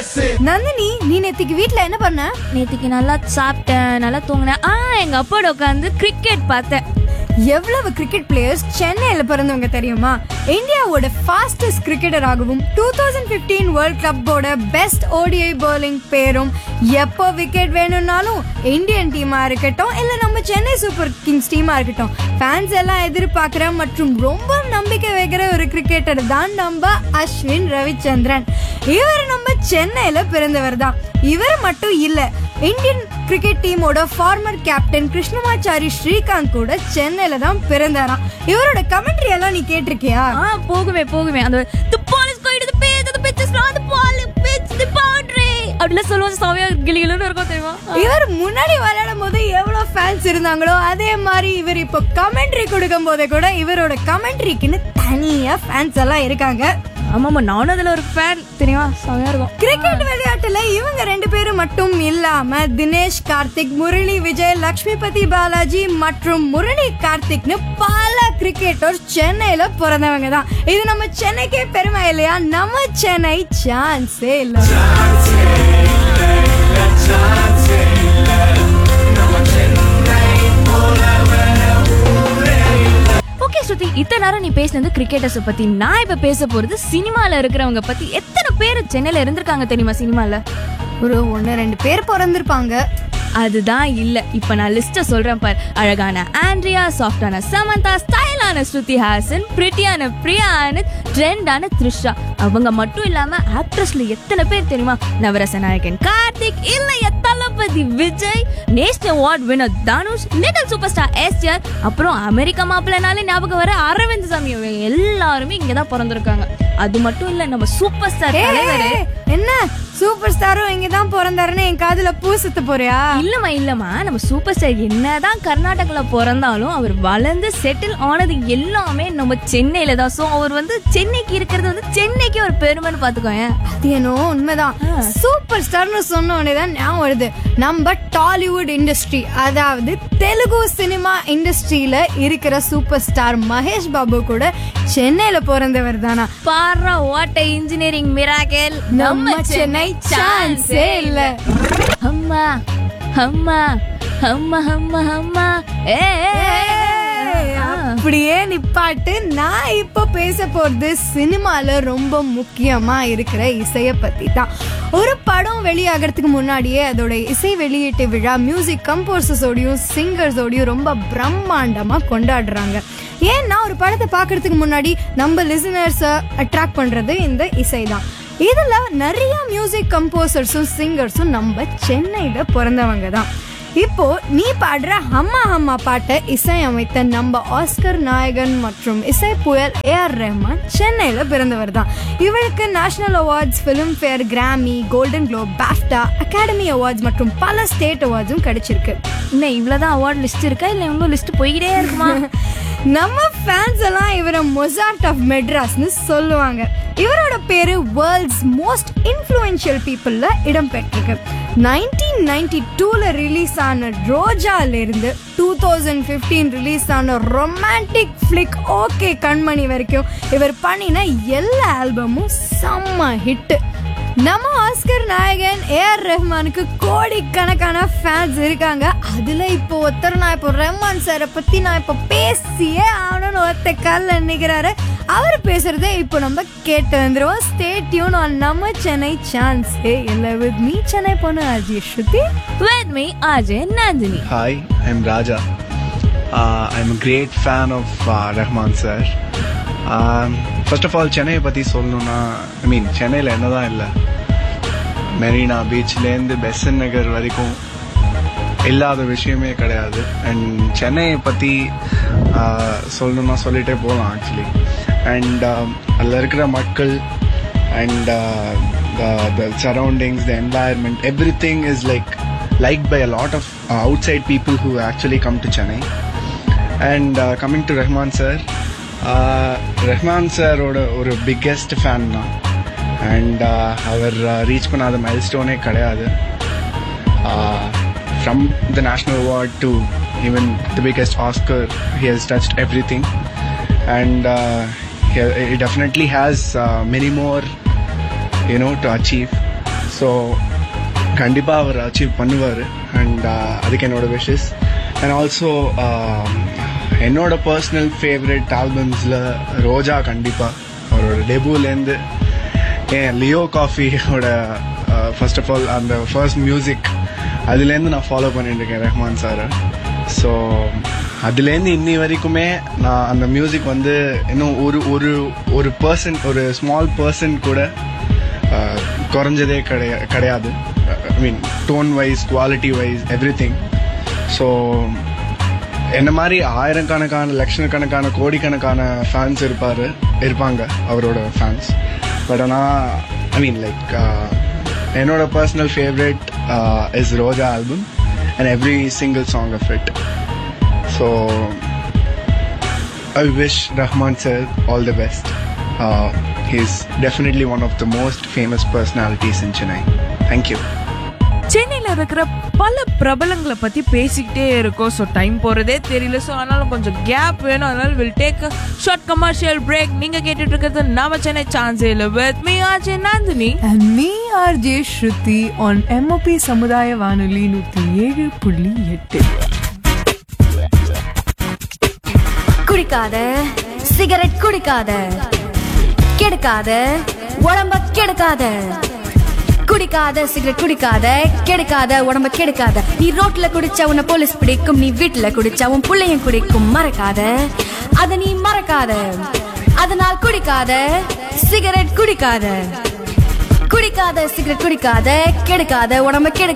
நந்தினி நீ நேத்திக்கு வீட்ல என்ன பண்ண நேத்திக்கு நல்லா சாப்பிட்டேன் நல்லா தூங்கினேன் ஆ எங்க அப்பாவோட உட்காந்து கிரிக்கெட் பார்த்தேன் எவ்வளவு கிரிக்கெட் பிளேயர்ஸ் சென்னையில பிறந்தவங்க தெரியுமா இந்தியாவோட ஃபாஸ்டஸ்ட் கிரிக்கெட்டர் ஆகவும் டூ தௌசண்ட் பிப்டீன் வேர்ல்ட் கிளப்போட பெஸ்ட் ஓடிஐ bowling பேரும் எப்போ விக்கெட் வேணும்னாலும் இந்தியன் டீமா இருக்கட்டும் இல்ல நம்ம சென்னை சூப்பர் கிங்ஸ் டீமா இருக்கட்டும் ஃபேன்ஸ் எல்லாம் எதிர்பார்க்கிற மற்றும் ரொம்ப நம்பிக்கை வைக்கிற ஒரு கிரிக்கெட்டர் தான் நம்ம அஸ்வின் ரவிச்சந்திரன் இவர் நம்ம சென்னையில பிறந்தவர் தான் இவர் மட்டும் இல்ல இந்தியன் கிரிக்கெட் டீமோட ஃபார்மர் கேப்டன் கிருஷ்ணமாச்சாரி ஸ்ரீகாந்த் கூட சென்னையில தான் பிறந்தாராம் இவரோட கமெண்ட்ரி எல்லாம் நீ கேட்டிருக்கியா ஆ போகுமே போகுமே அந்த the ball is going to the page the pitch is not the ball pitch the boundary அப்படிலாம் சொல்லுவாங்க சாமியா கிளிகளுன்னு இருக்கும் தெரியுமா இவர் முன்னாடி விளையாடும் போது எவ்வளவு ஃபேன்ஸ் இருந்தாங்களோ அதே மாதிரி இவர் இப்போ கமெண்ட்ரி கொடுக்கும் போதே கூட இவரோட கமெண்ட்ரிக்குன்னு தனியா ஃபேன்ஸ் எல்லாம் இருக்காங்க ஆமாமா நானும் அதுல ஒரு ஃபேன் தெரியுமா சாமியா இருக்கும் கிரிக்கெட் விளையாட்டுல இவங்க ரெண்டு பேரும் மட்டும் இல்லாம தினேஷ் கார்த்திக் முரளி விஜய் லக்ஷ்மிபதி பாலாஜி மற்றும் முரளி கார்த்திக்னு பல கிரிக்கெட்டர்ஸ் சென்னையில பிறந்தவங்க தான் இது நம்ம சென்னைக்கே பெருமை இல்லையா நம்ம சென்னை சான்ஸே இல்ல ஓகே ஸ்ருதி இத்தனை நேரம் நீ பேசினது கிரிக்கெட்டர்ஸ் பத்தி நான் இப்ப பேச போறது சினிமால இருக்கிறவங்க பத்தி எத்தனை பேர் சென்னையில இருந்திருக்காங்க தெரியுமா சினிமால ஒரு ஒன்னு ரெண்டு பேர் பிறந்திருப்பாங்க அதுதான் இல்ல இப்ப நான் லிஸ்ட சொல்றேன் பார் அழகான ஆண்ட்ரியா சாஃப்டான சமந்தா ஸ்டைலான ஸ்ருதி ஹாசன் பிரிட்டியான பிரியா ஆனந்த் ட்ரெண்டான த்ரிஷா அவங்க மட்டும் இல்லாம ஆக்ட்ரஸ்ல எத்தனை பேர் தெரியுமா நவரச நாயகன் கார்த்திக் இல்லைய Thalapathy Vijay national award winner Dhanush little super star S R அப்புறம் அமெரிக்கா மாப்பிள்ளனாலே ஞாபகம் வர அரவிந்த் சாமி இவங்க எல்லாருமே இங்கதான் பிறந்திருக்காங்க அது மட்டும் இல்ல நம்ம சூப்பர் ஸ்டார் தலைவர் ஏய், என்ன சூப்பர் ஸ்டாரும் இங்க தான் பிறந்தாருன்னு என் காதுல பூ சுத்த போறியா இல்லம்மா இல்லம்மா நம்ம சூப்பர் ஸ்டார் என்னதான் கர்நாடகால பிறந்தாலும் அவர் வளர்ந்து செட்டில் ஆனது எல்லாமே நம்ம சென்னையில தான் சோ அவர் வந்து சென்னைக்கு இருக்கிறது வந்து சென்னைக்கு ஒரு பெருமைன்னு பாத்துக்கோங்க அது என்னவோ உண்மைதான் சூப்பர் ஸ்டார்னு சொன்ன உடனே தான் ஞாபகம் வருது நம்ம டாலிவுட் இண்டஸ்ட்ரி அதாவது தெலுங்கு சினிமா இண்டஸ்ட்ரியில இருக்கிற சூப்பர் ஸ்டார் மகேஷ் பாபு கூட சென்னையில பிறந்தவர் தானா பாரா வாட் இன்ஜினியரிங் மிராக்கல் நம்ம சென்னை சான்ஸே இல்ல அம்மா அம்மா அம்மா அம்மா அம்மா ஏ ஏய், அப்படியே நிப்பாட்டு நான் இப்போ பேச போறது சினிமால ரொம்ப முக்கியமா இருக்கிற இசைய பத்தி தான் ஒரு படம் வெளியாகிறதுக்கு முன்னாடியே அதோட இசை வெளியீட்டு விழா மியூசிக் கம்போசர்ஸோடையும் சிங்கர்ஸோடையும் ரொம்ப பிரம்மாண்டமா கொண்டாடுறாங்க ஏன்னா ஒரு படத்தை பார்க்கறதுக்கு முன்னாடி நம்ம லிசனர்ஸை அட்ராக்ட் பண்றது இந்த இசை தான் இதுல நிறைய மியூசிக் கம்போசர்ஸும் சிங்கர்ஸும் நம்ம சென்னையில பிறந்தவங்க தான் இப்போ நீ பாடுற ஹம்மா ஹம்மா பாட்டை இசையமைத்த நம்ம ஆஸ்கர் நாயகன் மற்றும் இசை புயல் ஏ ஆர் ரஹ்மான் சென்னையில பிறந்தவர் தான் இவருக்கு national awards Filmfare Grammy Golden Globe BAFTA Academy awards மற்றும் பல ஸ்டேட் அவார்ட்ஸும் கிடைச்சிருக்கு இன்னும் இவ்வளவுதான் அவார்ட் லிஸ்ட் இருக்கா இல்ல இன்னும் லிஸ்ட் போய்கிட்டே இருக்குமா நம்ம ஃபேன்ஸ் எல்லாம் இவரை மொசார்ட் ஆஃப் மெட்ராஸ்னு சொல்லுவாங்க இவரோட பேரு வேர்ல்ட்ஸ் மோஸ்ட் இன்ஃப்ளூயன்ஷியல் பீப்புள்ல இடம் பெற்றிருக்கு நைன்டீன் நைன்டி டூல ரிலீஸ் ஆன ரோஜால இருந்து டூ தௌசண்ட் பிப்டீன் ரிலீஸ் ஆன ரொமான்டிக் ஃபிளிக் ஓகே கண்மணி வரைக்கும் இவர் பண்ணின எல்லா ஆல்பமும் செம்ம ஹிட் நம்ம ஆஸ்கர் நாயகன் ஏஆர் ரஹ்மானுக்கு கோடிக்கணக்கான ஃபேன்ஸ் இருக்காங்க அதுல இப்போ ஒருத்தர் நான் இப்போ ரஹ்மான் சாரை பத்தி நான் இப்போ பேசியே ஆகணும்னு ஒருத்த கால்ல நிக்கிறாரு அவர் பேசுறதை இப்போ நம்ம கேட்டு வந்துருவோம் ஸ்டே டியூன் ஆன் நம்ம சென்னை சான்ஸ் இல்லை வித் மீ சென்னை பொண்ணு அஜய் ஸ்ருதி with me Ajay Nandini Hi, I'm Raja. Uh, I'm a great fan of uh, Rahman sir. Um, first of all, சென்னையை பற்றி சொல்லணும்னா ஐ மீன் சென்னையில் என்னதான் இல்லை மெரினா பீச்லேருந்து பெசன் நகர் வரைக்கும் இல்லாத விஷயமே கிடையாது அண்ட் சென்னையை பற்றி சொல்லணும்னா சொல்லிட்டே போகலாம் ஆக்சுவலி அண்ட் அதில் இருக்கிற மக்கள் and uh, the, the surroundings, the environment, everything is like liked by a lot of uh, outside people who actually come to Chennai. And uh, coming to Rahman sir, uh, Rahman sir ஓட ஒரு biggest fan தான் and அவர் reach பண்ணாத மைல்ஸ்டோனே கிடையாது from the national award to even the biggest Oscar he has touched everything and uh, he, he definitely has uh, many more you know to achieve so so கண்டிப்பாக அவர் achieve பண்ணுவார் and அதுக்கு என்னோட wishes and also என்னோட personal favourite ஆல்பம்ஸில் ரோஜா கண்டிப்பாக அவரோட டெபுலேருந்து ஏன் லியோ காஃபியோட ஃபர்ஸ்ட் ஆஃப் ஆல் அந்த ஃபர்ஸ்ட் மியூசிக் அதுலேருந்து நான் ஃபாலோ பண்ணிட்டு இருக்கேன் ரஹ்மான் சாரை ஸோ அதுலேருந்து இன்னி வரைக்குமே நான் அந்த மியூசிக் வந்து இன்னும் ஒரு ஒரு ஒரு பர்சன் ஒரு ஸ்மால் பர்சன் கூட அஹ், குறைஞ்சதே கிடையா கிடையாது I mean tone wise quality wise everything so என்ன மாதிரி ஆயிரக்கணக்கான லட்சக்கணக்கான கோடிக்கணக்கான ஃபேன்ஸ் இருப்பார் இருப்பாங்க அவரோட ஃபேன்ஸ் பட் ஆனால் ஐ மீன் லைக் என்னோட personal favourite is Roja album and every single song of it so I wish Rahman sir all the best. Uh, he's definitely one of the most famous personalities in Chennai. Thank you. சென்னையில இருக்கிற பல பிரபலங்களை பத்தி பேசிக்கிட்டே இருக்கோம் so time போறதே தெரியல so அதனால கொஞ்சம் கேப் வேணும் அதனால will take short commercial break நீங்க கேட்டுட்டு இருக்கிறது நம்ம சென்னை சான்ஸ் இல்ல with me RJ Nandini And me, RJ Shruti, on MOP சமுதாய வானொலி நூத்தி ஏழு புள்ளி எட்டு குடிக்காத சிகரெட் குடிக்காத கெடுக்காத உடம்ப கெடுக்காத குடிக்காத சிகரெட் குடிக்காத கெடுக்காத உடம்ப கெடுக்காத நீ ரோட்ல குடிச்சா உன்னை போலீஸ் பிடிக்கும் நீ வீட்டுல குடிச்சா உன் பிள்ளையும் குடிக்கும் மறக்காத அத நீ மறக்காத அதனால் குடிக்காத சிகரெட் குடிக்காத குடிக்காத சிகரெட் குடிக்காத கெடுக்காத உடம்ப கெடுக்காத